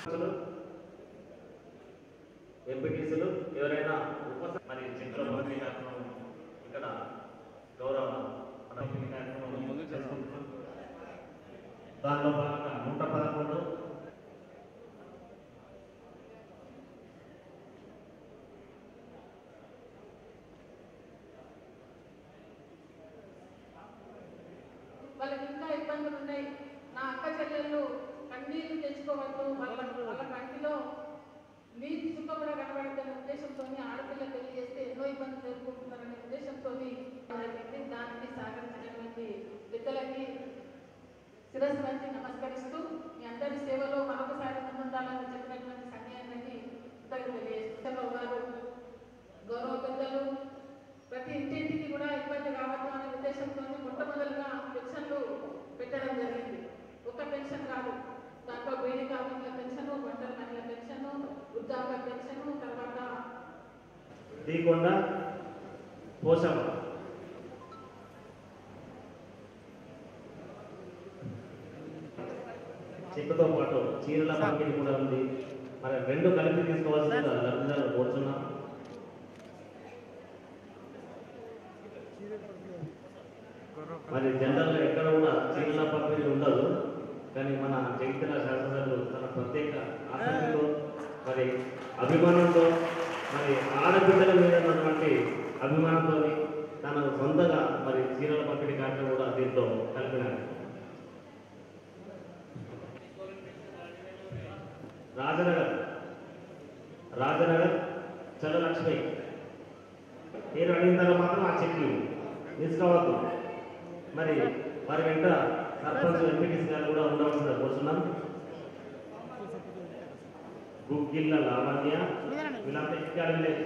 ఎంపీటీసీలు ఎవరైనా ఉప మరి చెక్కుల పంపిణీ కార్యక్రమం ఇక్కడ గౌరవ పంపిణీ కార్యక్రమం చేసుకుంటున్నాం దానిలో భాగంగా నూట పదకొండు వాళ్ళకి ఇంకా ఇబ్బందులు ఉన్నాయి నా అక్క చెల్లెళ్ళు కన్నీళ్లు తెచ్చుకోవద్దు వాళ్ళ వాళ్ళ కంటిలో నీటి చుక్క కూడా కనబడద్దనే ఉద్దేశంతో ఆడపిల్ల పెళ్లి చేస్తే ఎన్నో ఇబ్బందులు ఎదుర్కొంటున్నారనే ఉద్దేశంతో దానికి సహకరించినటువంటి పెద్దలకి శిరస్సు వంచి నమస్కరిస్తూ మీ అందరి సేవలో మరొకసారి ముందుండాలని చెప్పినటువంటి సంఘానికి తెలియజేస్తున్నారు గారు గౌరవ పెద్దలు ప్రతి ఇంటింటికి కూడా ఇబ్బంది కావద్దు అనే ఉద్దేశంతో మొట్టమొదలుగా పెన్షన్లు పెట్టడం జరిగింది ఒక పెన్షన్ కాదు దాంట్లో బీడీ కార్మికుల పెన్షన్ ఒంటరి మహిళల పెన్షన్ వృద్ధాప్య పెన్షన్ తర్వాత దీకొండ పోషమ్మ చెక్కుతో పాటు చీరల పంపిణీ కూడా ఉంది మరి రెండు కలిపి తీసుకోవాల్సిందిగా లబ్ధిదారులు కోరుతున్నాం మరి జనరల్గా ఎక్కడ కూడా చీరల పంపిణీ ఉండదు కానీ మన జగిత్యాల శాసనసభ్యులు తన ప్రత్యేక ఆసక్తితో మరి అభిమానంతో మరి ఆడబిడ్డల మీద ఉన్నటువంటి అభిమానంతో తన సొంతగా మరి చీరల పంపిణీ కార్యక్రమం కూడా దీంట్లో కలిపినారు రాజనగర్ రాజనగర్ చలలక్ష్మి నేను అడిగిన తర్వాత మాత్రం ఆ చెక్లు తీసుకోవద్దు మరి వారి వెంట సర్పంచ్ ఎంపీటీసీ గారు కూడా ఉండవలసిందిగా కోరుతున్నాం గుగ్గిళ్ళ లావణ్య వీళ్ళంతా ఇక్కడ విలేజ్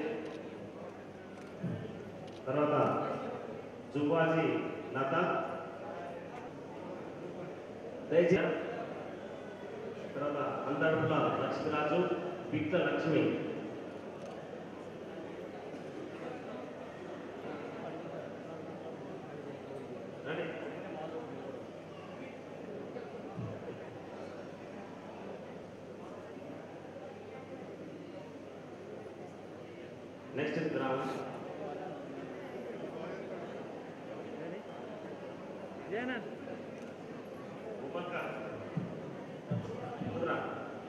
తర్వాత జుబాజీ లత దయచేసి తర్వాత అంతర్పుల లక్ష్మీరాజు పిట్ల లక్ష్మి రండి నెక్స్ట్ గ్రామం ఉపక ముద్ర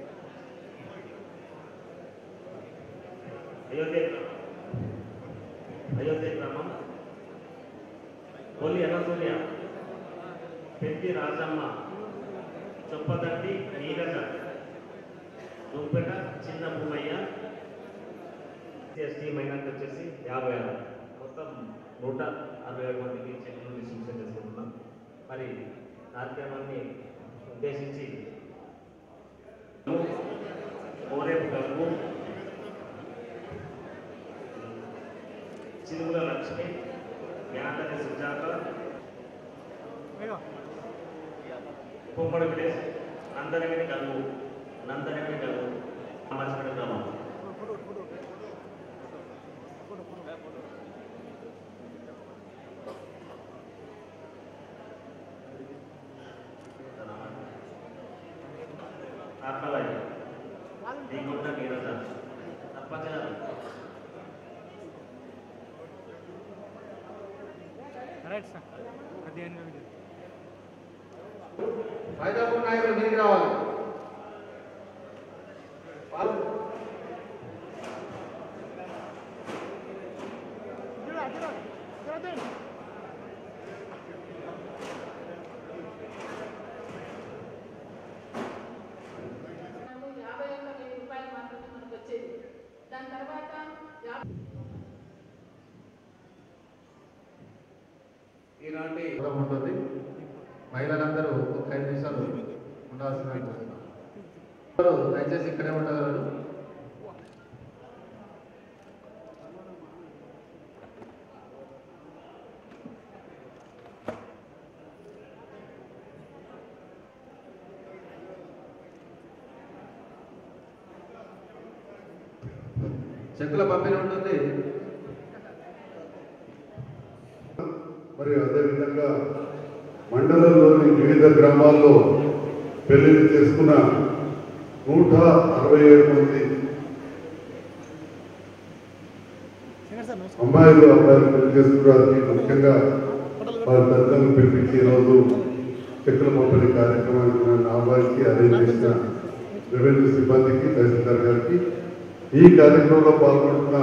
అయోధ్య గ్రామం అయోధ్య గ్రామం కొల్లి అనసూయ పెద్ది రాజమ్మ చొప్పదండి నీరజ దుంపెట చిన్న భూమయ్య ఎస్టీ మైనార్టీ వచ్చేసి యాభై ఆరు మొత్తం నూట అరవై ఏడు మందికి చెక్కులు డిస్ట్రిబ్యూషన్ చేసుకుంటున్నాం మరి కార్యక్రమాన్ని ఉద్దేశించి ఓరేపు గల్పు చిలుగుల లక్ష్మి జ్ఞానని సుజాత కుమ్మడి విలేజ్ నందనగిరి గల్లు నందనగిరి గల్లు అమర్చబడి గ్రామం ఆత్మలయ్య నీకుంట నీరజ సర్పంచ్ గారు రైట్ సార్ పదిహేను వేలు హైదరాబాద్ నాయకులు మీదికి రావాలి పాల్- మనకు యాభై ఒక్క వెయ్యి రూపాయలు మాత్రమే మనకు వచ్చేది దాని తర్వాత యాభై ఈనాటి ప్రోగ్రాం ఉంటుంది మహిళలందరూ ఒక ఐదు నిమిషాలు ఉండాల్సిన అందరూ దయచేసి ఇక్కడే ఉండగలరు చెక్కుల పంపిణీ ఉంటుంది మరి అదేవిధంగా మండలంలోని వివిధ గ్రామాల్లో పెళ్లిళ్ళు చేసుకున్న నూట అరవై ఏడు మంది అమ్మాయిలు అబ్బాయిలు పెళ్లి చేసుకోవడానికి ముఖ్యంగా వారి తల్లిదండ్రులు పిలిపించి ఈరోజు చెక్కుల పంపిణీ కార్యక్రమానికి నన్ను ఆహ్వానించి అరేంజ్ చేసిన రెవెన్యూ సిబ్బందికి తహసీల్దార్ గారికి ఈ కార్యక్రమంలో పాల్గొంటున్న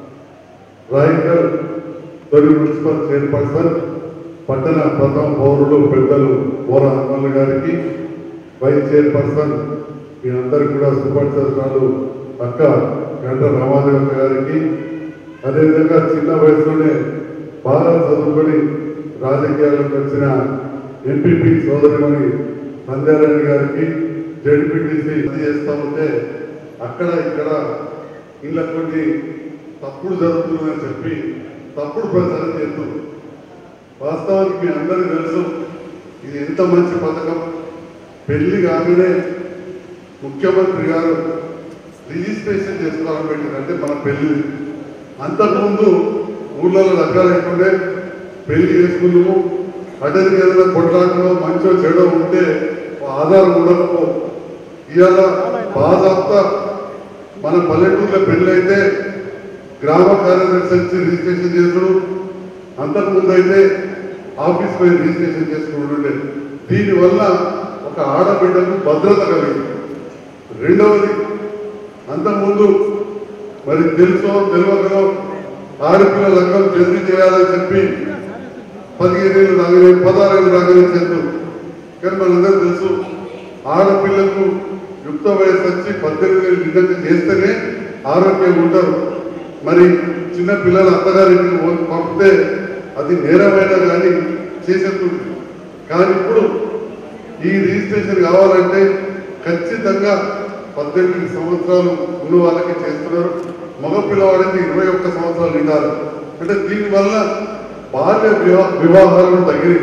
రాయకల్ తొలి మున్సిపల్ చైర్పర్సన్ పట్టణ ప్రథమ పౌరులు పెద్దలు బోర హనుమల్ గారికి వైస్ చైర్పర్సన్ మీ అందరికి కూడా సుపరిచితురాలు అక్క గంట రామాదేవక్క గారికి అదేవిధంగా చిన్న వయసులోనే బాగా చదువుకొని రాజకీయాలకు వచ్చిన ఎంపీపీ సోదరిమణి సంధ్యారాణి గారికి జడ్పీటీసీ చేస్తా ఉంటే అక్కడ ఇక్కడ ఇళ్ళ కొన్ని తప్పుడు జరుగుతుందని చెప్పి తప్పుడు ప్రచారం చేస్తుంది వాస్తవానికి మీ అందరికీ తెలుసు ఇది ఎంత మంచి పథకం పెళ్లి కాగానే ముఖ్యమంత్రి గారు రిజిస్ట్రేషన్ చేసుకోవాలని పెట్టిందంటే మన పెళ్లి అంతకుముందు ఊళ్ళలో రకాలు లేకుండే పెళ్లి చేసుకున్నాము అటెండ్ ఏదైనా కొట్లాటలో మంచో చెడో ఉంటే ఆధారం ఉండకపో ఇవాళ బాధాప్తా మన పల్లెటూరులో పెళ్లి అయితే గ్రామ కార్యదర్శి వచ్చి రిజిస్ట్రేషన్ చేసుడు అంతకుముందు అయితే ఆఫీస్ పోయి రిజిస్ట్రేషన్ చేసుకుంటుండే దీనివల్ల ఒక ఆడబిడ్డకు భద్రత కలిగింది రెండవది అంతకుముందు మరి తెలుసో తెలియకనో ఆడపిల్లల రంగం జల్దీ చేయాలని చెప్పి పదిహేను ఏళ్ళు రాగానే పదహారు ఏళ్ళు రాగానే చేద్దాం కానీ మనందరూ తెలుసు ఆడపిల్లకు యుక్త వయసు వచ్చి పద్దెనిమిది ఏళ్ళు నిజంగా చేస్తేనే ఆరోగ్యంగా ఉంటారు మరి చిన్న పిల్లలు అత్తగారికి పంపితే అది నేరమైన కానీ చేసేస్తుంది కానీ ఇప్పుడు ఈ రిజిస్ట్రేషన్ కావాలంటే ఖచ్చితంగా పద్దెనిమిది సంవత్సరాలు ఉన్న వాళ్ళకి చేస్తున్నారు మగ పిల్లవాడికి ఇరవై ఒక్క సంవత్సరాలు నిండాలి అంటే దీనివల్ల బాల్య వివా వివాహాలను తగిలి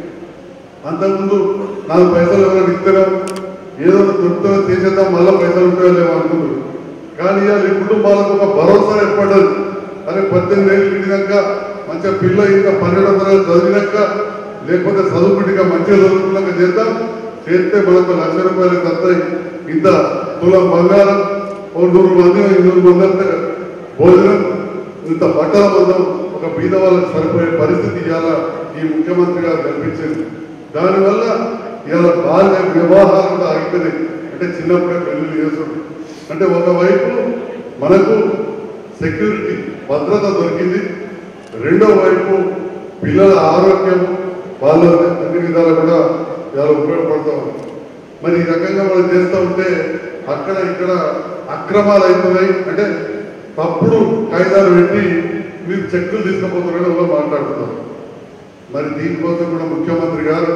అంతకుముందు నాలుగు పైసలు ఎవరైనా ఇస్తున్నాం ఏదో దొరుకుతుందో చేసేద్దాం మళ్ళీ పైసలు ఉంటాయో లేవో అనుకుంటారు కానీ ఇవాళ ఈ కుటుంబాలకు ఒక భరోసా ఏర్పడ్డది అరే పద్దెనిమిది ఏళ్ళు నిండినాక మంచిగా పిల్ల ఇంకా పన్నెండు వందలు చదివినాక లేకపోతే చదువుకుంటే మంచిగా చదువుకున్నాక చేద్దాం చేస్తే మనకు లక్ష రూపాయలు వస్తాయి ఇంత తులం బంగారం ఓ నూరు మంది నూరు మంది అంతా భోజనం ఇంత బట్టల మందం ఒక బీద వాళ్ళకి సరిపోయే పరిస్థితి ఇవాళ ఈ ముఖ్యమంత్రి గారు కల్పించింది దానివల్ల ఇవాళ బాల్య వివాహాలు కూడా ఆగిపోయినాయి అంటే చిన్నప్పుడే పెళ్లి చేస్తుంది అంటే ఒకవైపు మనకు సెక్యూరిటీ భద్రత దొరికింది రెండో వైపు పిల్లల ఆరోగ్యం వాళ్ళ అన్ని విధాలు కూడా చాలా ఉపయోగపడతాం మరి ఈ రకంగా మనం చేస్తూ ఉంటే అక్కడ ఇక్కడ అక్రమాలు అవుతున్నాయి అంటే తప్పుడు కాయిదాలు పెట్టి మీరు చెక్కులు తీసుకుపోతున్నారని వాళ్ళు మాట్లాడుతున్నారు మరి దీనికోసం కూడా ముఖ్యమంత్రి గారు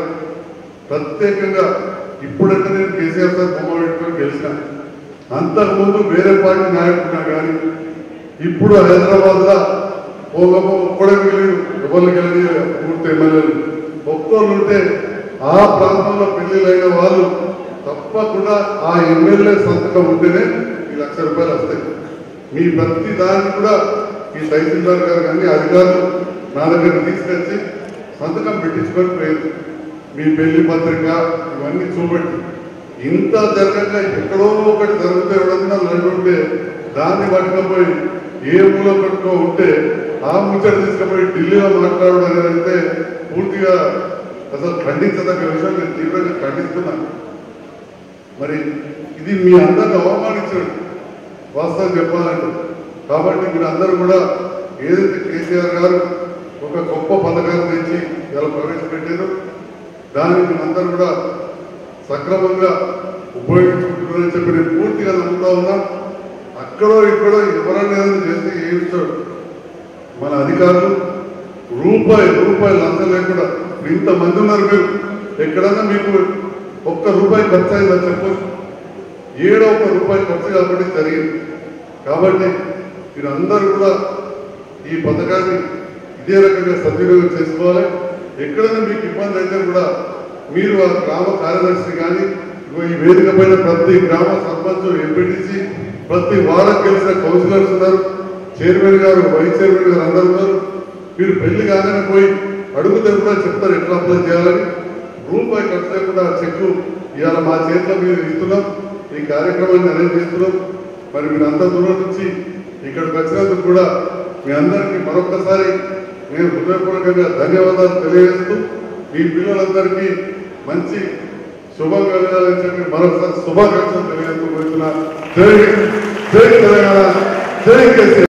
ప్రత్యేకంగా ఇప్పుడంటే నేను కేసీఆర్ సార్ బొమ్మ పెట్టుకొని గెలిచిన అంతకుముందు వేరే పార్టీ నాయకుడున్నా కానీ ఇప్పుడు హైదరాబాద్ లో పోగమో ఒక్కడే వెళ్ళి ఎవరికి వెళ్ళి పూర్తి ఎమ్మెల్యేలు ఒక్కరు ఉంటే ఆ ప్రాంతంలో పెళ్లిలైన వాళ్ళు తప్పకుండా ఆ ఎమ్మెల్యే సంతకం ఉంటేనే ఈ లక్ష రూపాయలు వస్తాయి మీ ప్రతి దాన్ని కూడా ఈ తహసీల్దార్ గారు కానీ అధికారులు నా దగ్గర తీసుకొచ్చి సంతకం పెట్టించుకొని పోయారు మీ పెళ్లి పత్రిక ఇవన్నీ చూపెట్టి ఇంత జరగక ఎక్కడో ఒకటి జరిగితే ఎవడన్నా నడుంటే దాన్ని పట్టుకపోయి ఏ మూల పట్టుకో ఉంటే ఆ ముచ్చట తీసుకుపోయి ఢిల్లీలో మాట్లాడడం అనేది అయితే పూర్తిగా అసలు ఖండించదగ్గ విషయం నేను తీవ్రంగా ఖండిస్తున్నాను మరి ఇది మీ అందరిని అవమానించడం వాస్తవం చెప్పాలంటే కాబట్టి మీరు అందరూ కూడా ఏదైతే కేసీఆర్ గారు ఒక గొప్ప పథకాన్ని తెచ్చి ఇలా ప్రవేశపెట్టారు దాన్ని మీరందరూ కూడా సక్రమంగా ఉపయోగించుకుంటున్నారని చెప్పి నేను పూర్తిగా నమ్ముతా ఉన్నా అక్కడో ఇక్కడో ఎవరైనా ఏదైనా చేస్తే ఏమిస్తాడు మన అధికారులు రూపాయి రూపాయి లంచం లేకుండా ఇప్పుడు ఇంతమంది ఉన్నారు మీరు ఎక్కడన్నా మీకు ఒక్క రూపాయి ఖర్చు అయిందని చెప్పొచ్చు ఏడో ఒక రూపాయి ఖర్చు కాబట్టి జరిగింది కాబట్టి మీరందరూ కూడా ఈ పథకాన్ని ఇదే రకంగా సద్వినియోగం చేసుకోవాలి ఎక్కడైనా మీకు ఇబ్బంది అయితే కూడా మీరు ఆ గ్రామ కార్యదర్శి కానీ ఇగో ఈ వేదిక పైన ప్రతి గ్రామ సర్పంచ్ ఎంపీటీసీ ప్రతి వార్డుకు గెలిచిన కౌన్సిలర్స్ ఉన్నారు చైర్మన్ గారు వైస్ చైర్మన్ గారు అందరూ ఉన్నారు మీరు పెళ్లి కాగానే పోయి అడుగుతే కూడా చెప్తారు ఎట్లా అప్లై చేయాలని రూపాయి ఖర్చు లేకుండా చెక్కు ఇవాళ మా చేతిలో మీరు ఇస్తున్నాం ఈ కార్యక్రమాన్ని అరేంజ్ చేస్తున్నాం మరి మీరు అంత దూరం నుంచి ఇక్కడికి వచ్చినందుకు కూడా మీ అందరికీ మరొకసారి నేను హృదయపూర్వకంగా ధన్యవాదాలు తెలియజేస్తూ మీ పిల్లలందరికీ మంచి శుభం కలగాలని చెప్పి మరొకసారి శుభాకాంక్షలు తెలియజేస్తూ పోతున్నా జై జై తెలంగాణ జై కేసీఆర్